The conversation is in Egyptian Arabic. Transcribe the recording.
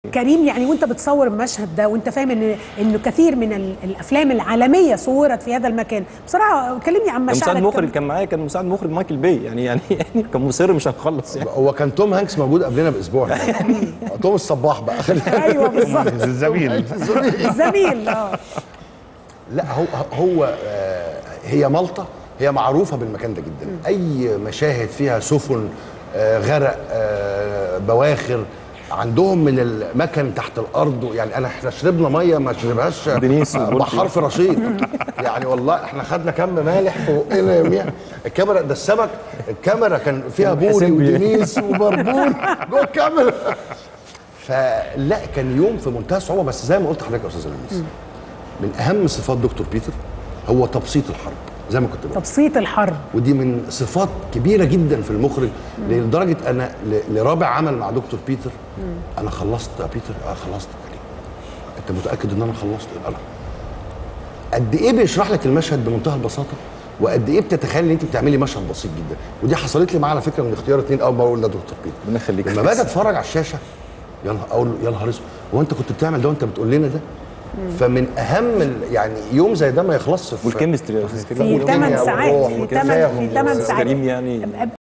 كريم يعني وانت بتصور المشهد ده وانت فاهم ان انه كثير من ال- الافلام العالميه صورت في هذا المكان بصراحه كلمني عن كان مساعد مشاعرك مخرج كان معايا كان مساعد مخرج مايكل باي يعني يعني يعني كان مصر مش هنخلص يعني هو كان توم هانكس موجود قبلنا باسبوع توم الصباح بقى ايوه بالظبط الزميل زميل اه لا هو هو آه، هي مالطا هي معروفه بالمكان ده جدا اي مشاهد فيها سفن آه، غرق آه، بواخر عندهم من المكن تحت الارض يعني انا احنا شربنا ميه ما شربهاش دينيس آه، وبولتي. بحر في رشيد يعني والله احنا خدنا كم مالح فوقنا يوميها الكاميرا ده السمك الكاميرا كان فيها بوري حسين بيه. ودينيس وبربور جوه الكاميرا فلا كان يوم في منتهى الصعوبه بس زي ما قلت لحضرتك يا استاذ لميس من اهم صفات دكتور بيتر هو تبسيط الحرب زي ما كنت بقول تبسيط الحرب ودي من صفات كبيره جدا في المخرج لدرجه انا ل- لرابع عمل مع دكتور بيتر انا خلصت يا بيتر اه خلصت يا كريم انت متاكد ان انا خلصت انا قد ايه بيشرح لك المشهد بمنتهى البساطه وقد ايه بتتخيل ان انت بتعملي مشهد بسيط جدا ودي حصلت لي معاه على فكره من اختيار اتنين اول ما اقول ده دكتور بيتر ربنا يخليك لما باجي اتفرج على الشاشه يا نهار اقول له يا نهار اسود هو انت كنت بتعمل ده وانت بتقول لنا ده فمن اهم ال- يعني يوم زي ده ما يخلصش في والكيمستري يا استاذ كريم في 8 والدنيا ساعات والروح في والتفاهم 8 في 8 أستاذ ساعات كريم يعني